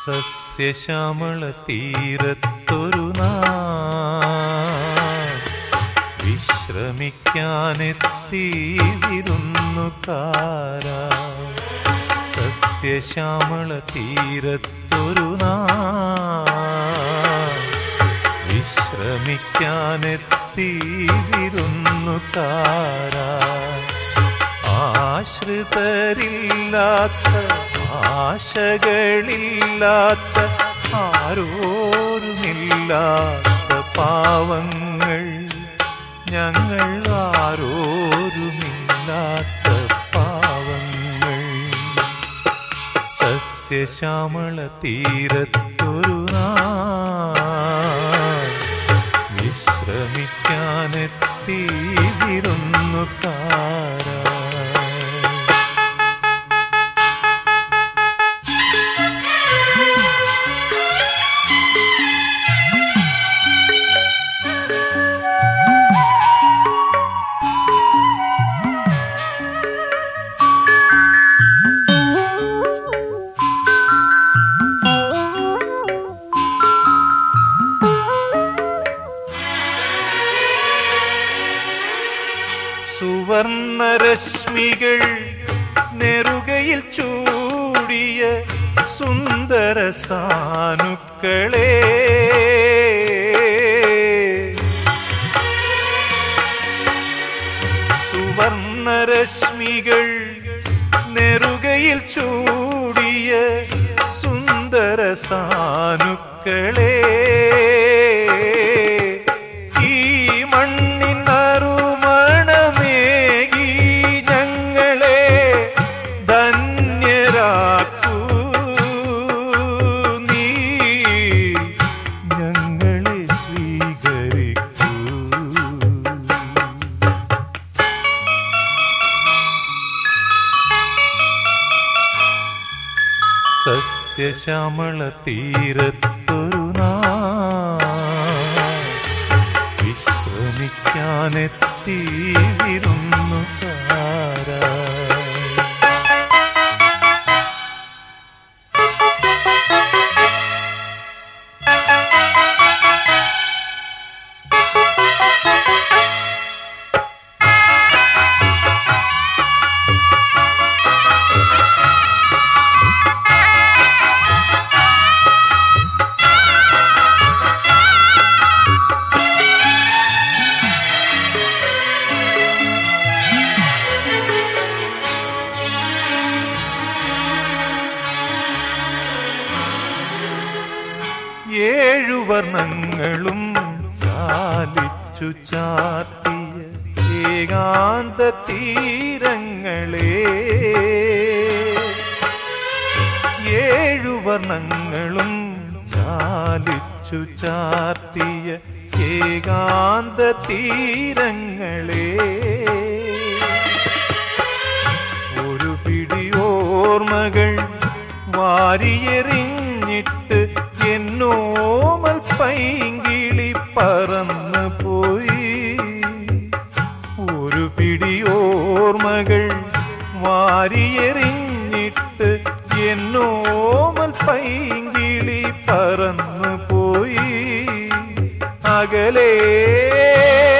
സസ്യശ്യാമള തീരത്തൊരു നാൾ വിശ്രമിക്കാനെത്തി വിരുന്നുകാരാ സസ്യശ്യാമള തീരത്തൊരു നാൾ വിശ്രമിക്കാനെത്തി വിരുന്നുകാരാ ആശ്രിതരില്ലാത്ത ആശകളില്ലാത്ത ആരോരുമില്ലാത്ത പാവങ്ങൾ ഞങ്ങൾ ആരോരുമില്ലാത്ത പാവങ്ങൾ സസ്യശ്യാമള തീരത്തൊരു നാൾ വിശ്രമിക്കാനെത്തി വിരുന്നുകാരാ സുവർണരശ്മികൾ നെറുകയിൽ ചൂടിയ സുന്ദര സാനുക്കളെ സുവർണരശ്മികൾ നെറുകയിൽ ചൂടിയ സുന്ദര സാനുക്കളെ ഈ മണ്ണിൻ അറുമണമേകി ഞങ്ങളെ ധന്യരാക്കൂ നീ ഞങ്ങളെ സ്വീകരിക്കൂ സസ്യശ്യാമള തീരത്തൊരു നാൾ വിശ്രമിക്കാനെത്തി വിരുന്നുകാരാ ഏഴു വർണ്ണങ്ങളും ചാലിച്ചു ചാർത്തിയ ഏകാന്ത തീരങ്ങളെ ഏഴു വർണ്ണങ്ങളും ചാലിച്ചു ചാർത്തിയ ഏകാന്ത തീരങ്ങളെ ഒരു പിടിയോർമകൾ വാരിയെറിഞ്ഞിട്ട് എന്നോമൽ പൈങ്കിളി പറന്നു പോയി ഒരു പിടിയോർമകൾ വാരിയെറിഞ്ഞിട്ട് എന്നോമൽ പൈങ്കിളി പറന്നു പോയി അകലേ